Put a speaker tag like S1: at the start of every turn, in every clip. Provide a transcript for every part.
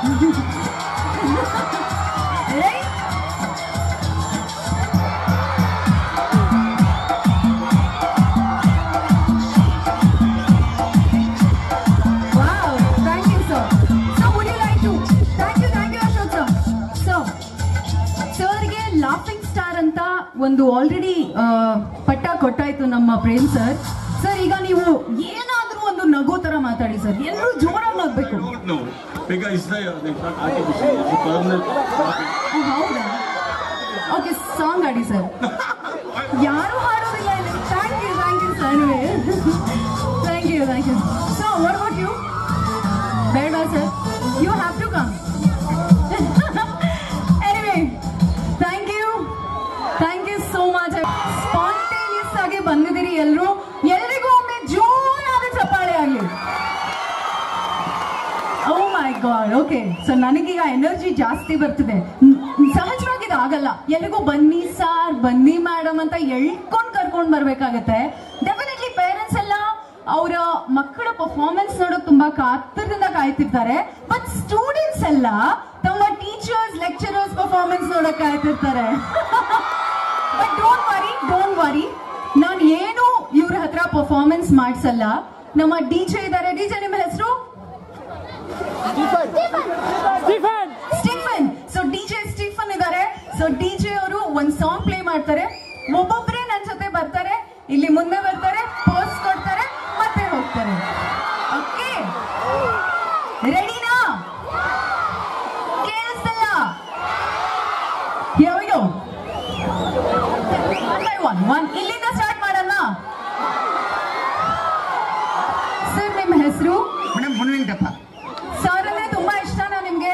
S1: Ready? Wow, thank you, sir. So, would you like to? Thank you, thank you, Ashok, sir. So, ಸರ್ಗೆ laughing star ಅಂತ ಒಂದು already ಪಟ್ಟ ಕೊಟ್ಟಾಯ್ತು ನಮ್ಮ Prem sir sir ಈಗ ನೀವು ಏನಾದ್ರೂ ಒಂದು ನಗು ತರ ಮಾತಾಡಿ ಸರ್ ಎಲ್ಲರೂ ಜೋರಾಗಿ ನಗ್ಬೇಕು
S2: No, because it's the, the artificial, it's permanent.
S1: ಓ, ಹೌದಾ ಓಕೆ ಸಾಂಗ್ ಆಡಿ ಸರ್ ಯಾರು ಹಾಡೋದಿಲ್ಲ ಇಲ್ಲಿ thank you thank you sir thank you thank you so what about you ಬೇಡ sir you have to come anyway thank you thank you so much spontaneous ಆಗಿ ಬಂದಿದ್ದೀರಿ ಎಲ್ಲರೂ ಎಲ್ರಿಗೂ ಒಮ್ಮೆ ಜೋರಾದ ಚಪ್ಪಾಳೆ ಆಗಲಿ oh my god okay so ನನಗೀಗ ಎನರ್ಜಿ ಜಾಸ್ತಿ ಬರ್ತಿದೆ ಮ್, ಸಹಜವಾಗಿ ಇದು ಆಗಲ್ಲ ಎಲ್ಲಿಗೂ ಬನ್ನಿ ಸಾರ್ ಬನ್ನಿ ಮೇಡಮ್ ಅಂತ ಎಳ್ಕೊಂಡ್ ಕರ್ಕೊಂಡ್ ಬರ್ಬೇಕಾಗತ್ತೆ ಡೆಫಿನೆಟ್ಲಿ ಪೇರೆಂಟ್ಸ್ ಎಲ್ಲ ಅವರ ಮಕ್ಕಳ ಪರ್ಫಾರ್ಮೆನ್ಸ್ ನೋಡೋಕ್ ತುಂಬಾ ಕಾತರದಿಂದ ಕಾಯ್ತಿರ್ತಾರೆ ಬಟ್ ಸ್ಟೂಡೆಂಟ್ಸ್ ಎಲ್ಲ ತಮ್ಮ ಟೀಚರ್ಸ್ ಲೆಕ್ಚರರ್ಸ್ ಪರ್ಫಾರ್ಮೆನ್ಸ್ ನೋಡಕ್ ಕಾಯ್ತಿರ್ತಾರೆ but don't worry don't worry ನಾನು ಏನು ಇವ್ರ ಹತ್ರ ಪರ್ಫಾರ್ಮೆನ್ಸ್ ಮಾಡ್ಸಲ್ಲ ನಮ್ಮ ಡಿಜೆ ಇದ್ದಾರೆ ಡಿಜೆ ನಿಮ್ಮ ಹೆಸರು ಸ್ಟೀಫನ್ ಸೊ ಡಿಜೆ ಸ್ಟೀಫನ್ ಇದ್ದಾರೆ ಸೊ ಡಿಜೆ ಅವರು ಒಂದ್ ಸಾಂಗ್ ಪ್ಲೇ ಮಾಡ್ತಾರೆ ಒಬ್ಬೊಬ್ರೆ ನನ್ ಜೊತೆ ಬರ್ತಾರೆ ಇಲ್ಲಿ ಮುಂದೆ ಬರ್ತಾರೆ ಪೋಸ್ ಕೊಡ್ತಾರೆ ಮತ್ತೆ ಹೋಗ್ತಾರೆ ಓಕೆ ರೆಡಿನಾ ಕೇಳಿಸ್ತಲ್ಲ Here we go. One by one. One. ಇಲ್ಲಿಂದ ಸ್ಟಾರ್ಟ್ ಮಾಡೋಣ ಸರ್ ನಿಮ್ಮ ಹೆಸರು
S3: ಮೇಡಮ್ ಮುನ್ವೆಂಕಟಪ್ಪ
S1: ಸರ್ ಅಂದ್ರೆ ತುಂಬಾ ಇಷ್ಟನಾ ನಿಮ್ಗೆ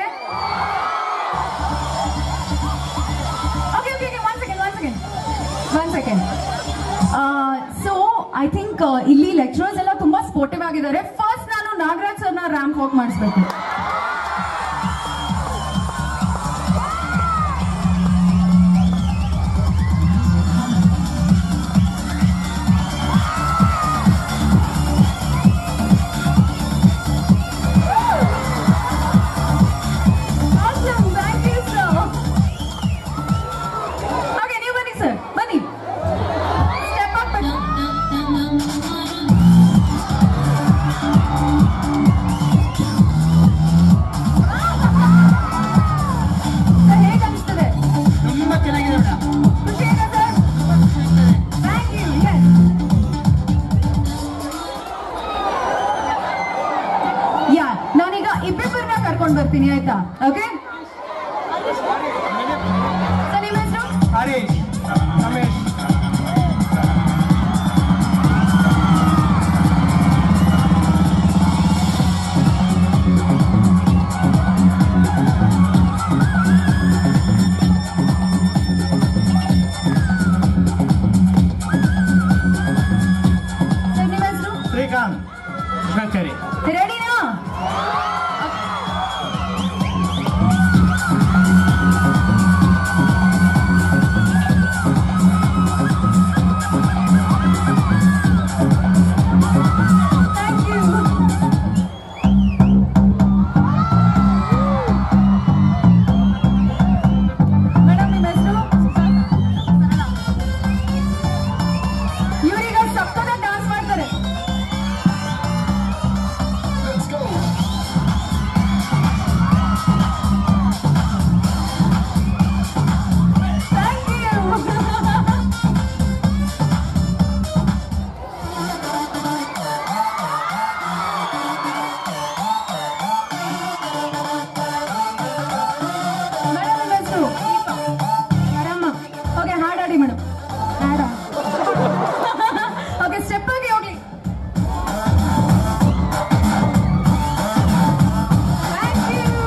S1: okay okay okay one second one second one second so I think ಇಲ್ಲಿ ಲೆಕ್ಚರರ್ಸ್ ಎಲ್ಲ ತುಂಬಾ ಸ್ಪೋರ್ಟಿವ್ ಆಗಿದ್ದಾರೆ ಫಸ್ಟ್ ನಾನು ನಾಗರಾಜ್ ಸರ್ನ ರ್ಯಾಂಪ್ ವಾಕ್ ಮಾಡಿಸ್ಬೇಕು Awesome, thank you, sir. Okay, ನೀವು ಬನ್ನಿ ಸರ್ ಬನ್ನಿ ಸ್ಟೆಪ್ ಅಪ್ ಹೇಗೆ ಅನಿಸ್ತದೆ
S3: ತುಂಬಾ ಚೆನ್ನಾಗಿದೆ ಮೇಡಮ್
S1: ಖುಷಿ ಆಯ್ತಾ sir thank you yes yeah ನಾನೀಗ ಇಬ್ಬಿಬ್ಬರನ್ನ ಕರ್ಕೊಂಡು ಬರ್ತೀನಿ ಆಯ್ತಾ ಓಕೆ ಸರ್ ನಿಮ್ಮ ಹೆಸರು
S3: ಹರೀಶ್ ರಮೇಶ್
S1: ಸರ್ ನಿಮ್ಮ ಹೆಸರು
S3: ಶ್ರೀಕಾಂತ್ ಕಚೇರಿ
S1: ರೆಡಿನಾ ಥ್ಯಾಂಕ್ ಯು ಮೇಡಮ್ ನಿಮ್ಮ ಹೆಸರು ಇವರೀಗ ಸಕ್ಕದ ಡಾನ್ಸ್ ಮಾಡ್ತಾರೆ Thank you. ಮೇಡಮ್ ನಿಮ್ಮ ಹೆಸರು ಆರಾಮ ಓಕೆ ಹಾಡಾಡಿ ಮೇಡಮ್ ಹಾಡ ಓಕೆ ಸ್ಟೆಪ್ ಆಗಿ ಹೋಗ್ಲಿ ಥ್ಯಾಂಕ್ ಯು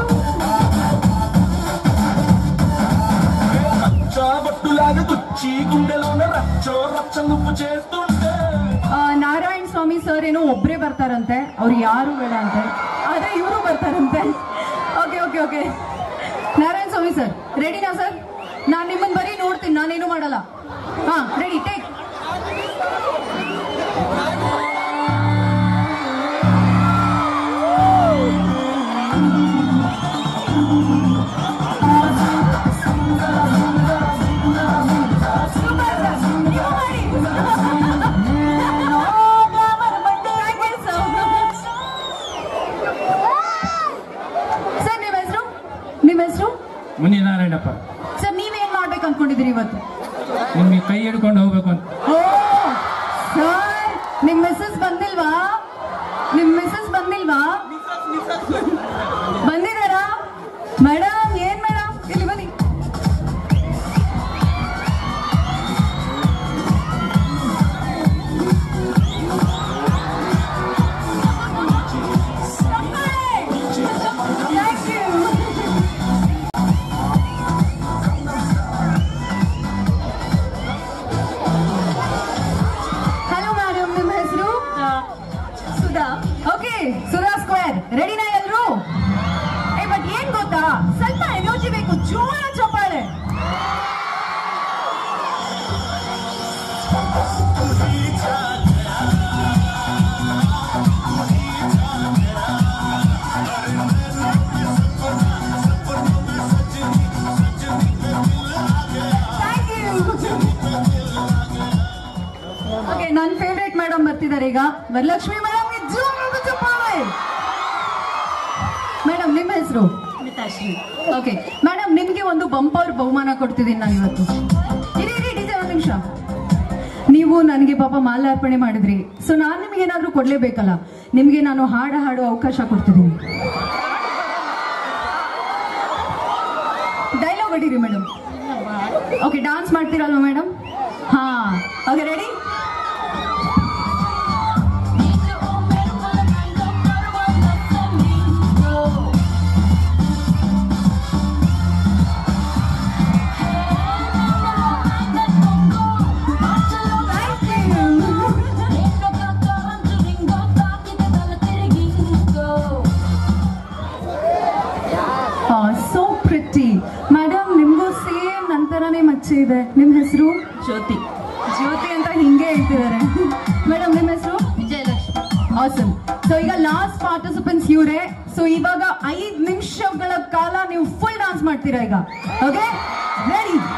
S2: చాబట్టులాగా దుచ్చి గుండెలోన రచ్చో రచ్చ నువ్వు చేస్తుంటే
S1: ಆ, ನಾರಾಯಣ್ ಸ್ವಾಮಿ ಸರ್ ಏನೋ ಒಬ್ರೇ ಬರ್ತಾರಂತೆ ಅವ್ರು ಯಾರು ಬೇಡ ಅಂತೆ ಆದ್ರೆ ಇವರು ಬರ್ತಾರಂತೆ okay okay okay Narayan Swami sir ರೆಡಿನಾ ಸರ್ ನಾನು ನಿಮ್ಮನ್ನ ಬರೀ ನೋಡ್ತೀನಿ ನಾನೇನು ಮಾಡಲ್ಲ ಹಾ ready take
S3: Muni Narayanappa
S1: sir ನೀವೇನ್ ಮಾಡ್ಬೇಕು ಅನ್ಕೊಂಡಿದ್ದೀರಿ ಇವತ್ತು
S3: ನಿಮ್ಗೆ ಕೈ ಹಿಡ್ಕೊಂಡು ಹೋಗ್ಬೇಕು ಅಂತ
S1: ಓ ಸರ್ ನಿಮ್ ಮಿಸ್ಸಸ್ ಬಂದಿಲ್ವಾ ನಿಮ್ ಮಿಸ್ಸಸ್ ಬಂದಿಲ್ವಾ ಬಂದಿದಾರಾ ಮೇಡಮ್ ಏನ್ ಮೇಡಮ್ ಇಲ್ಲಿ ಬನ್ನಿ Thank you. ಹಲೋ ಮೇಡಮ್ ನಿಮ್ಮ ಹೆಸರು ಸುಧಾ ಓಕೆ ಸುಧಾ ಸ್ಕ್ವೇರ್ ರೆಡಿನಾ ಎಲ್ರು ಏ ಬಟ್ ಏನ್ ಗೊತ್ತಾ ಸ್ವಲ್ಪ ಎನರ್ಜಿ ಬೇಕು ಜೋರ ಚಪ್ಪಾಳೆ ಥ್ಯಾಂಕ್ ಯು ಓಕೆ ನನ್ನ ಫೇವ್ರೇಟ್ ಮೇಡಮ್ ಬರ್ತಿದ್ದಾರೆ ಈಗ ವರಲಕ್ಷ್ಮಿ ಮೇಡಮ್ ಮೇಡಮ್ ನಿಮ್ಮ ಹೆಸರು ಓಕೆ ಮೇಡಮ್ ನಿಮ್ಗೆ ಒಂದು ಬಂಪರ್ ಬಹುಮಾನ ಕೊಡ್ತಿದ್ದೀನಿ ನಾನು ಇವತ್ತು ಇರಿ ಇರಿ ಡಿಜೆ ಒಂದು ನಿಮಿಷ ನೀವು ನನಗೆ ಪಾಪ ಮಾಲಾರ್ಪಣೆ ಮಾಡಿದ್ರಿ ಸೊ ನಾನು ನಿಮ್ಗೆ ಏನಾದ್ರೂ ಕೊಡ್ಲೇಬೇಕಲ್ಲ ನಿಮ್ಗೆ ನಾನು ಹಾಡು ಹಾಡೋ ಅವಕಾಶ ಕೊಡ್ತಿದ್ದೀನಿ ಡೈಲಾಗ್ ಹೊಡೀರಿ ಮೇಡಮ್ ಓಕೆ ಡಾನ್ಸ್ ಮಾಡ್ತೀರಲ್ವಾ ಮೇಡಮ್ ಹಾ okay ready so pretty madam ನಿಮ್ಗೂ ಸೇಮ್ ನಂತರನೇ ಮಚ್ಚೆ ಇದೆ ನಿಮ್ಮ ಹೆಸರು
S4: ಜ್ಯೋತಿ
S1: ಜ್ಯೋತಿ ಅಂತ ಹಿಂಗೆ ಹೇಳ್ತಿದ್ದಾರೆ ಮೇಡಮ್ ನಿಮ್ಮ ಹೆಸರು
S4: ವಿಜಯಲಕ್ಷ್ಮಿ
S1: ಆಸಮ್ ಸೊ ಈಗ ಲಾಸ್ಟ್ ಪಾರ್ಟಿಸಿಪೆಂಟ್ಸ್ ಇವರೇ ಸೊ ಇವಾಗ ಐದ್ ನಿಮಿಷಗಳ ಕಾಲ ನೀವು ಫುಲ್ ಡಾನ್ಸ್ ಮಾಡ್ತೀರಾ ಈಗ ಓಕೆ ರೆಡಿ